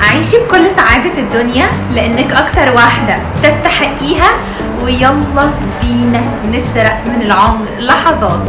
عيشي بكل سعادة الدنيا لأنك أكتر واحدة تستحقيها ويلا بينا نسرق من العمر لحظات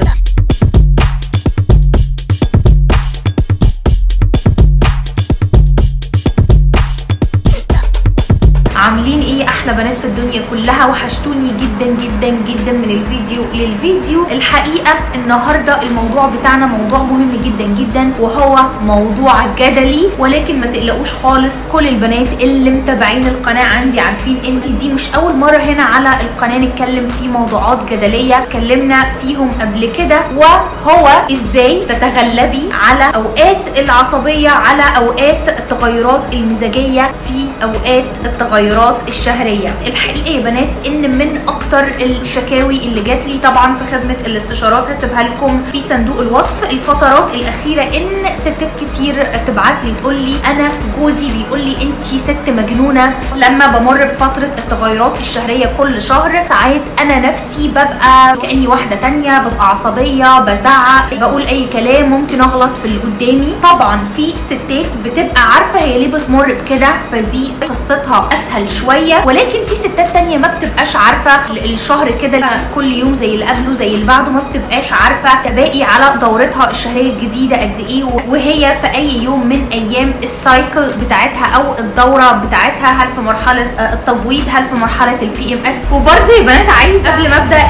عاملين ايه احلى بنات في الدنيا كلها وحشتوني جدا جدا جدا من الفيديو للفيديو الحقيقه النهارده الموضوع بتاعنا موضوع مهم جدا جدا وهو موضوع جدلي ولكن ما تقلقوش خالص كل البنات اللي متابعين القناه عندي عارفين ان دي مش اول مره هنا على القناه نتكلم في موضوعات جدليه اتكلمنا فيهم قبل كده وهو ازاي تتغلبي على اوقات العصبيه على اوقات التغيرات المزاجيه في اوقات التغيرات الشهريه الحقيقه يا بنات ان من اكتر الشكاوي اللي جات لي طبعا في خدمه الاستشارات هسيبها لكم في صندوق الوصف الفترات الاخيره ان ستات كتير تبعت لي تقول لي انا جوزي بيقول لي انت ست مجنونه لما بمر بفتره التغيرات الشهريه كل شهر ساعات انا نفسي ببقى كاني واحده تانية ببقى عصبيه بزعق بقول اي كلام ممكن اغلط في اللي قدامي طبعا في ستات بتبقى عارفه هي ليه بتمر بكده فدي قصتها اسهل شويه ولكن في ستات تانية ما بتبقاش عارفه الشهر كده كل يوم زي اللي قبله زي اللي بعده ما بتبقاش عارفه تباقي على دورتها الشهريه الجديده قد ايه وهي في اي يوم من ايام السايكل بتاعتها او الدوره بتاعتها هل في مرحله التبويض هل في مرحله البي ام اس وبرده يا بنات عايز قبل ما ابدا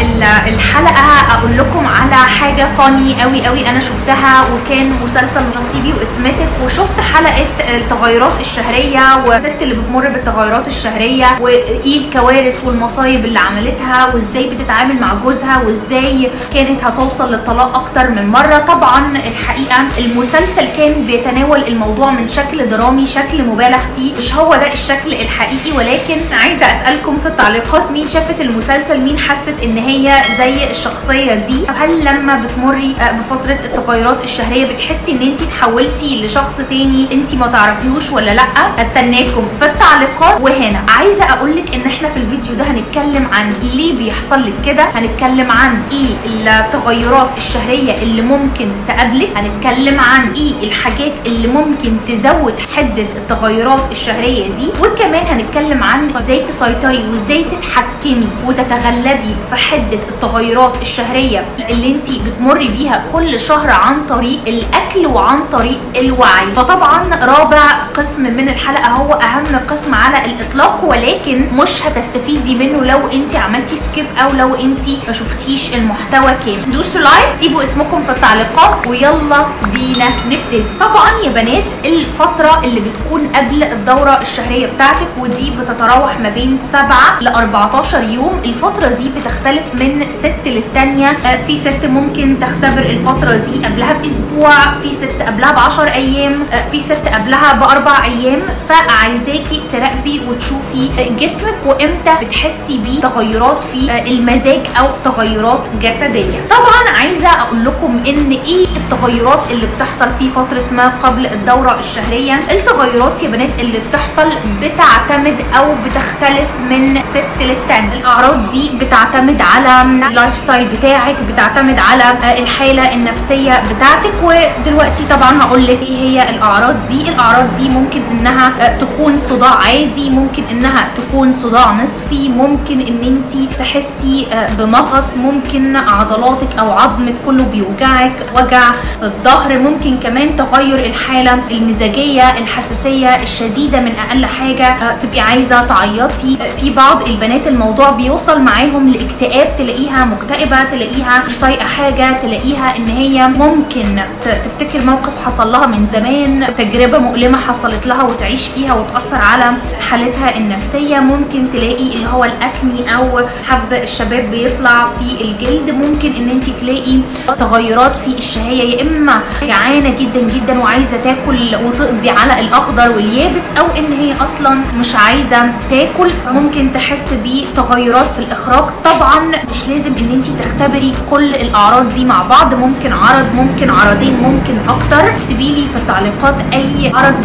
الحلقه اقول لكم على حاجه فاني قوي قوي انا شفتها وكان مسلسل نصيبي واسمتك وشفت حلقه التغيرات الشهريه والست اللي بتمر بالتغيرات الشهريه وايه الكوارث والمصايب اللي عملتها وازاي بتتعامل مع جوزها وازاي كانت هتوصل للطلاق اكتر من مره طبعا الحقيقه المسلسل كان بيتناول الموضوع من شكل درامي شكل مبالغ فيه مش هو ده الشكل الحقيقي ولكن عايزه اسالكم في التعليقات مين شافت المسلسل مين حست ان هي زي الشخصيه دي هل لما بتمري بفتره التغيرات الشهريه بتحسي ان انت اتحولتي لشخص تاني انت ما تعرفيهوش ولا لا هستناكم في التعليقات وهنا عايزه اقول لك ان احنا في الفيديو ده هنتكلم عن ليه بيحصل لك كده هنتكلم عن ايه التغيرات الشهريه اللي ممكن تقابلك هنتكلم عن ايه الحاجات اللي ممكن تزود حده التغيرات الشهريه دي وكمان هنتكلم عن ازاي تسيطري وازاي تتحكمي وتتغلبي في حده التغيرات الشهريه اللي انت بتمري بيها كل شهر عن طريق الاكل وعن طريق الوعي فطبعا رابع قسم من الحلقه هو اهم قسم على الاطلاق ولكن مش هتستفيدي منه لو انت عملتي سكيب او لو انت ما شفتيش المحتوى كامل دوسوا لايك سيبوا اسمكم في التعليقات ويلا بينا نبتدي طبعا يا بنات الفتره اللي بتكون قبل الدوره الشهريه بتاعتك ودي بتتراوح ما بين 7 ل 14 يوم الفتره دي بتختلف من ست للتانيه في ست ممكن تختبر الفتره دي قبلها باسبوع في ست قبلها ب 10 ايام في ست قبلها باربع ايام فعايزاكي تراقبي وتشوفي جسمك وامتى بتحسي بيه تغيرات في المزاج او تغيرات جسديه طبعا عايزه اقول لكم ان ايه التغيرات اللي بتحصل في فتره ما قبل الدوره الشهريه التغيرات يا بنات اللي بتحصل بتعتمد او بتختلف من ست للتانية الاعراض دي بتعتمد على اللايف ستايل بتاعك بتعتمد على الحاله النفسيه بتاعتك ودلوقتي طبعا هقول لك ايه هي الاعراض دي الاعراض دي ممكن انها تكون صداع عادي ممكن انها تكون صداع نصفي ممكن ان انت تحسي بمغص ممكن عضلاتك او عظمك كله بيوجعك وجع في الظهر ممكن كمان تغير الحاله المزاجيه الحساسيه الشديده من اقل حاجه تبقي عايزه تعيطي في بعض البنات الموضوع بيوصل معاهم لاكتئاب تلاقيها مكتئبه تلاقيها مش طايقه حاجه تلاقيها ان هي ممكن تفتكر موقف حصل لها من زمان تجربه مؤلمه حصلت لها وتعيش فيها وتاثر على حالتها النفسيه ممكن تلاقي اللي هو الاكني او حب الشباب بيطلع في الجلد ممكن ان انت تلاقي تغيرات في الشهيه يا اما جعانه جدا جدا وعايزه تاكل وتقضي على الاخضر واليابس او ان هي اصلا مش عايزه تاكل ممكن تحس بتغيرات في الاخراج طبعا مش لازم ان انت تختبري كل الاعراض دي مع بعض ممكن عرض ممكن عرضين ممكن اكتر اكتبي لي في التعليقات اي عرض بتختبريه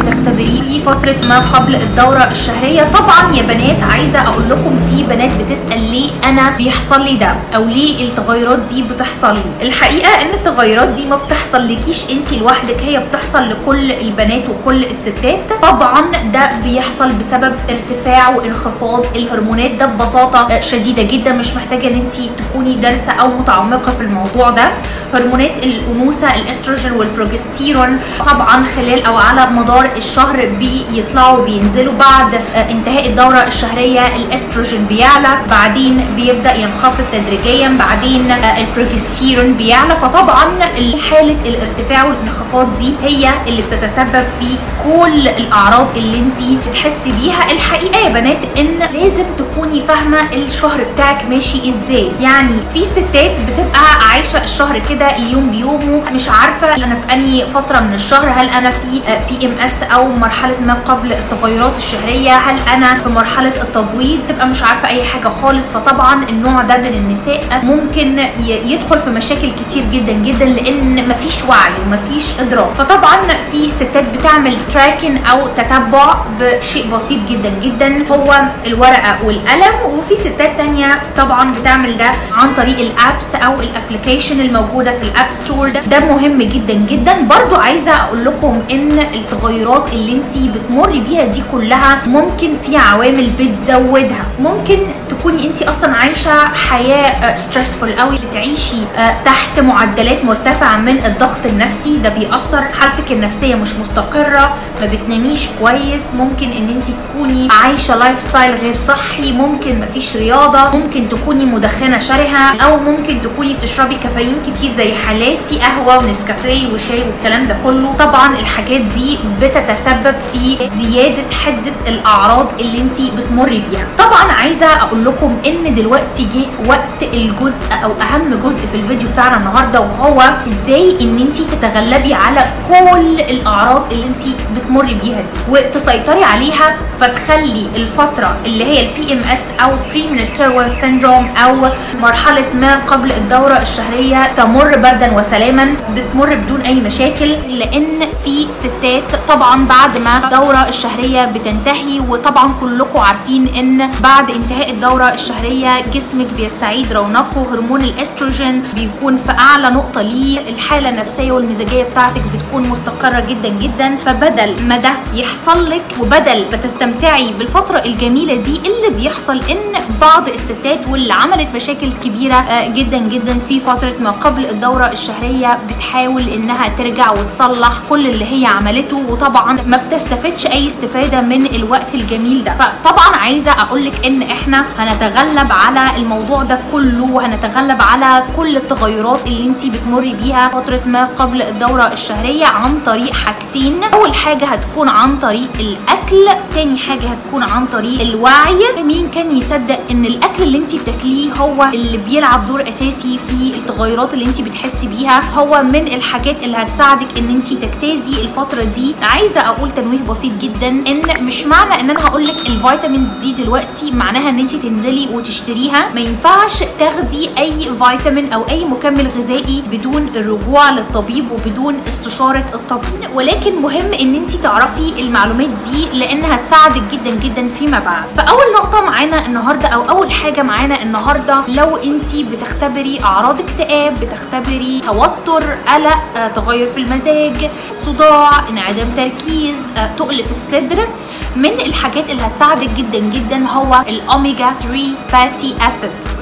ليه في فتره ما قبل الدوره الشهريه طبعا يا بنات عايزه اقول لكم في بنات بتسال ليه انا بيحصل لي ده او ليه التغيرات دي بتحصل لي الحقيقه ان التغيرات دي ما بتحصل لكيش انت لوحدك هي بتحصل لكل البنات وكل الستات طبعا ده بيحصل بسبب ارتفاع وانخفاض الهرمونات ده ببساطه شديده جدا مش محتاجه ان انت تكوني دارسه او متعمقه في الموضوع ده هرمونات الانوثه الاستروجين والبروجستيرون طبعا خلال او على مدار الشهر بيطلعوا بينزلوا بعد انتهاء الدوره الشهريه الاستروجين بيعلى بعدين بيبدا ينخفض تدريجيا بعدين البروجستيرون بيعلى فطبعا حاله الارتفاع والانخفاض دي هي اللي بتتسبب في كل الاعراض اللي انت بتحسي بيها الحقيقه يا بنات ان لازم تكوني فاهمه الشهر بتاعك ماشي ازاي يعني في ستات بتبقى عايشه الشهر كده اليوم بيومه مش عارفه انا في انهي فتره من الشهر هل انا في بي ام اس او مرحله ما قبل التغيرات الشهريه هل انا في مرحله التبويض تبقى مش عارفه اي حاجه خالص فطبعا النوع ده من النساء ممكن يدخل في مشاكل كتير جدا جدا لان مفيش وعي ومفيش ادراك فطبعا في ستات بتعمل تراكن او تتبع بشيء بسيط جدا جدا هو الورقه والقلم وفي ستات تانية طبعا بتعمل ده عن طريق الابس او الابلكيشن الموجوده في الاب ستور ده مهم جدا جدا برضو عايزه اقول لكم ان التغيرات اللي انت بتمري بيها دي كلها ممكن في عوامل بتزودها ممكن تكوني انت اصلا عايشه حياه ستريسفول قوي بتعيشي تحت معدلات مرتفعه من الضغط النفسي ده بيأثر حالتك النفسيه مش مستقره ما بتناميش كويس ممكن ان انت تكوني عايشه لايف ستايل غير صحي ممكن مفيش رياضه ممكن تكوني مدخنه شرهه او ممكن تكوني بتشربي كافيين كتير زي حالاتي قهوه ونسكافيه وشاي والكلام ده كله طبعا الحاجات دي بتتسبب في زياده حده الاعراض اللي انت بتمري بيها طبعا عايزه اقول لكم ان دلوقتي جه وقت الجزء او اهم جزء في الفيديو بتاعنا النهارده وهو ازاي ان انت تتغلبي على كل الاعراض اللي انت بتمري بيها دي وتسيطري عليها فتخلي الفتره اللي هي البي ام اس او بري منسترول سيندروم او مرحله ما قبل الدوره الشهريه تمر بردا وسلاما بتمر بدون اي مشاكل لان في ستات طبعا بعد ما الدوره الشهريه بتنتهي وطبعا كلكم عارفين ان بعد انتهاء الدوره الشهريه جسمك بيستعيد رونقه هرمون الاستروجين بيكون في اعلى نقطه ليه الحاله النفسيه والمزاجيه بتاعتك بتكون مستقره جدا جدا فبدل ما ده يحصل لك وبدل ما تستمتعي بالفتره الجميله دي اللي بيحصل ان بعض الستات واللي عملت مشاكل كبيره جدا جدا في فتره ما قبل الدوره الشهريه بتحاول انها ترجع وتصلح كل اللي هي عملته وطبعا ما بتستفدش اي استفاده من الوقت الجميل ده فطبعا عايزه اقول لك ان احنا هنتغلب على الموضوع ده كله وهنتغلب على كل التغيرات اللي انت بتمري بيها فتره ما قبل الدوره الشهريه عن طريق حاجتين اول حاجه هتكون عن طريق الاكل تاني حاجه هتكون عن طريق الوعي مين كان يصدق ان الاكل اللي انت بتاكليه هو اللي بيلعب دور اساسي في التغيرات اللي انت بتحسي بيها هو من الحاجات اللي هتساعدك ان انت تجتازي الفتره دي عايزه اقول تنويه بسيط جدا ان مش معنى ان انا هقول لك الفيتامينز دي دلوقتي معناها ان انت تنزلي وتشتريها ما ينفعش تاخدي اي فيتامين او اي مكمل غذائي بدون الرجوع للطبيب وبدون استشاره الطبيب ولكن مهم ان انت تعرفي المعلومات دي لانها هتساعدك جدا جدا فيما بعد فاول نقطه معانا النهارده او اول حاجه معانا النهارده لو انت بتختبري اعراض اكتئاب بتختبري توتر قلق آه، تغير في المزاج صداع انعدام تركيز آه، تقل في الصدر من الحاجات اللي هتساعدك جدا جدا هو الاوميجا 3 فاتي اسيدز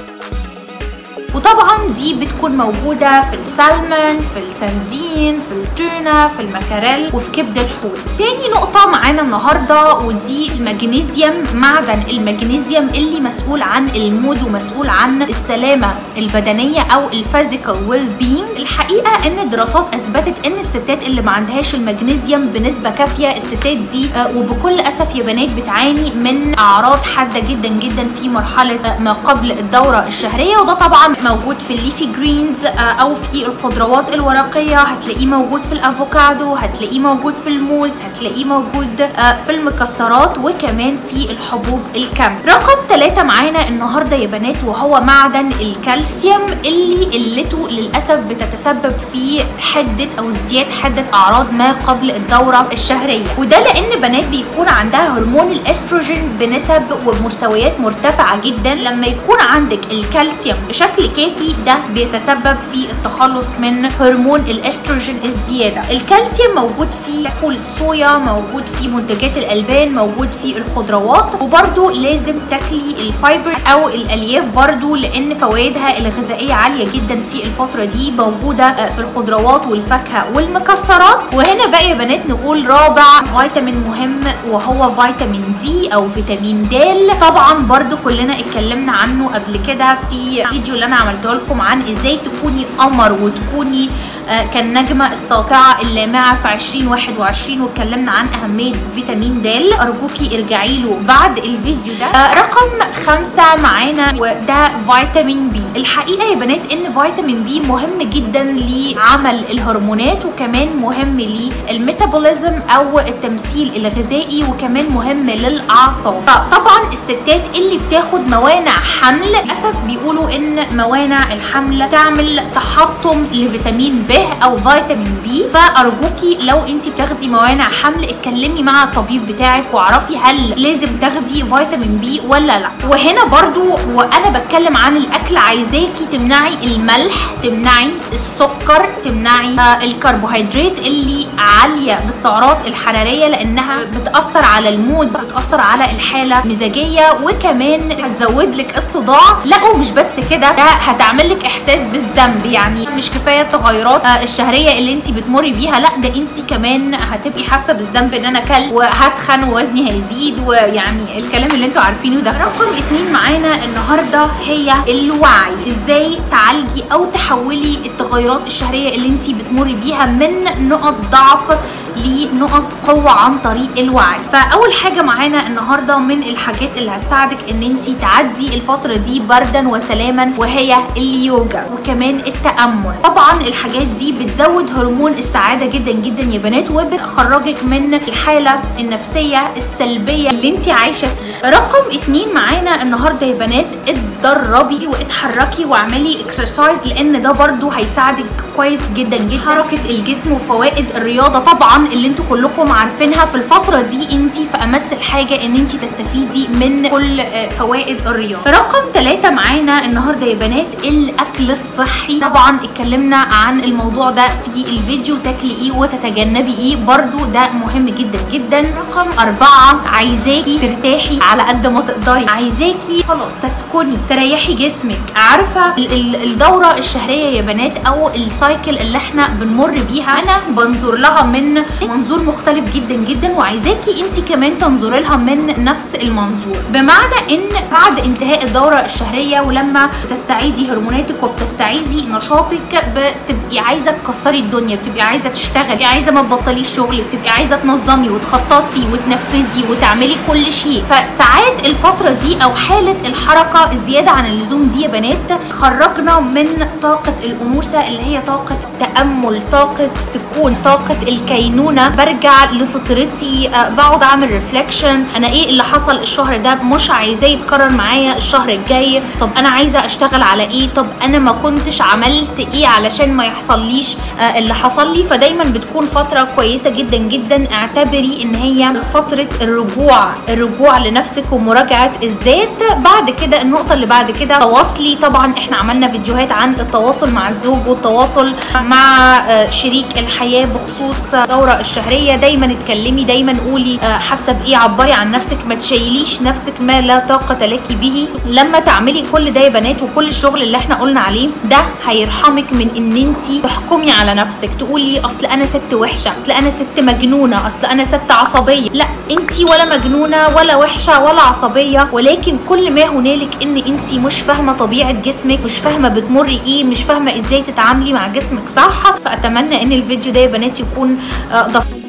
وطبعا دي بتكون موجودة في السلمون في السردين في التونة في المكاريل وفي كبد الحوت تاني نقطة معانا النهاردة ودي المغنيسيوم معدن المغنيسيوم اللي مسؤول عن المود ومسؤول عن السلامة البدنية او الفيزيكال ويل بينج الحقيقة ان الدراسات اثبتت ان الستات اللي ما عندهاش المغنيسيوم بنسبة كافية الستات دي آه، وبكل اسف يا بنات بتعاني من اعراض حادة جدا جدا في مرحلة آه، ما قبل الدورة الشهرية وده طبعا موجود في الليفي جرينز او في الخضروات الورقيه هتلاقيه موجود في الافوكادو هتلاقيه موجود في الموز هتلاقيه موجود آه، في المكسرات وكمان في الحبوب الكامله رقم ثلاثة معانا النهارده يا بنات وهو معدن الكالسيوم اللي قلته للاسف بتتسبب في حده او ازدياد حده اعراض ما قبل الدوره الشهريه وده لان بنات بيكون عندها هرمون الاستروجين بنسب ومستويات مرتفعه جدا لما يكون عندك الكالسيوم بشكل كافي ده بيتسبب في التخلص من هرمون الاستروجين الزياده الكالسيوم موجود في فول الصويا موجود في منتجات الالبان موجود في الخضروات وبرده لازم تاكلي الفايبر او الالياف برده لان فوائدها الغذائيه عاليه جدا في الفتره دي موجوده في الخضروات والفاكهه والمكسرات وهنا بقى يا بنات نقول رابع فيتامين مهم وهو فيتامين دي او فيتامين د طبعا برده كلنا اتكلمنا عنه قبل كده في فيديو اللي انا عملته لكم عن ازاي تكوني قمر وتكوني آه، كالنجمة الساطعة اللامعة في 2021 واتكلمنا عن أهمية فيتامين د أرجوكي ارجعي له بعد الفيديو ده آه، رقم خمسة معانا وده فيتامين بي الحقيقة يا بنات إن فيتامين بي مهم جدا لعمل الهرمونات وكمان مهم للميتابوليزم أو التمثيل الغذائي وكمان مهم للأعصاب طبعا الستات اللي بتاخد موانع حمل للأسف بيقولوا إن موانع الحمل تعمل تحطم لفيتامين ب او فيتامين بي فارجوكي لو انت بتاخدي موانع حمل اتكلمي مع الطبيب بتاعك واعرفي هل لازم تاخدي فيتامين بي ولا لا وهنا برضو وانا بتكلم عن الاكل عايزاكي تمنعي الملح تمنعي السكر تمنعي آه الكربوهيدرات اللي عاليه بالسعرات الحراريه لانها بتاثر على المود بتاثر على الحاله المزاجيه وكمان هتزود لك الصداع لا ومش بس كده ده هتعمل لك احساس بالذنب يعني مش كفايه التغيرات آه الشهريه اللي انت بتمري بيها لا ده انت كمان هتبقي حاسه بالذنب ان انا كلت وهتخن ووزني هيزيد ويعني الكلام اللي انتوا عارفينه ده رقم اتنين معانا النهارده هي الوعي ازاي تعالجي او تحولي التغيرات الشهريه اللي انت بتمري بيها من نقط ضعف لنقط قوه عن طريق الوعي فاول حاجه معانا النهارده من الحاجات اللي هتساعدك ان انت تعدي الفتره دي بردا وسلاما وهي اليوجا وكمان التامل طبعا الحاجات دي بتزود هرمون السعاده جدا جدا يا بنات وبتخرجك من الحاله النفسيه السلبيه اللي انت عايشه فيها رقم اتنين معانا النهارده يا بنات اتدربي واتحركي واعملي اكسرسايز لان ده برضو هيساعدك كويس جدا جدا حركه الجسم وفوائد الرياضه طبعا اللي انتوا كلكم عارفينها في الفتره دي انت في امس الحاجه ان انت تستفيدي من كل فوائد الرياضه رقم ثلاثة معانا النهارده يا بنات الاكل الصحي طبعا اتكلمنا عن الموضوع ده في الفيديو تاكلي ايه وتتجنبي ايه برضو ده مهم جدا جدا رقم أربعة عايزاكي ترتاحي على قد ما تقدري عايزاكي خلاص تسكني تريحي جسمك عارفه ال- ال- الدوره الشهريه يا بنات او السايكل اللي احنا بنمر بيها انا بنظر لها من منظور مختلف جدا جدا وعايزاكي انت كمان تنظري لها من نفس المنظور بمعنى ان بعد انتهاء الدوره الشهريه ولما بتستعيدي هرموناتك وبتستعيدي نشاطك بتبقي عايزه تكسري الدنيا بتبقي عايزه تشتغلي بتبقي عايزه ما تبطليش شغل بتبقي عايزه تنظمي وتخططي وتنفذي وتعملي كل شيء فساعات الفتره دي او حاله الحركه الزياده عن اللزوم دي يا بنات خرجنا من طاقه الانوثه اللي هي طاقه تامل طاقه سكون طاقه الكينونه برجع لفطرتي آه، بقعد اعمل ريفلكشن انا ايه اللي حصل الشهر ده مش عايزاه يتكرر معايا الشهر الجاي طب انا عايزه اشتغل على ايه طب انا ما كنتش عملت ايه علشان ما يحصليش آه، اللي حصل لي فدايما بتكون فتره كويسه جدا جدا اعتبري ان هي فتره الرجوع الرجوع لنفسك ومراجعه الذات بعد كده النقطه اللي بعد كده تواصلي طبعا احنا عملنا فيديوهات عن التواصل مع الزوج والتواصل مع آه، شريك الحياه بخصوص الدوره الشهريه دايما اتكلمي دايما قولي آه، حاسه بايه عبري عن نفسك ما تشيليش نفسك ما لا طاقه لك به لما تعملي كل ده يا بنات وكل الشغل اللي احنا قلنا عليه ده هيرحمك من ان انت تحكمي على نفسك تقولي اصل انا ست وحشه اصل انا ست مجنونه اصل انا ست عصبيه لا انت ولا مجنونه ولا وحشه ولا عصبيه ولكن كل ما هنالك ان انت مش فاهمه طبيعه جسمك مش فاهمه بتمري ايه مش فاهمه ازاي تتعاملي مع جسمك صح فاتمنى ان الفيديو ده يا بنات يكون آه، ضف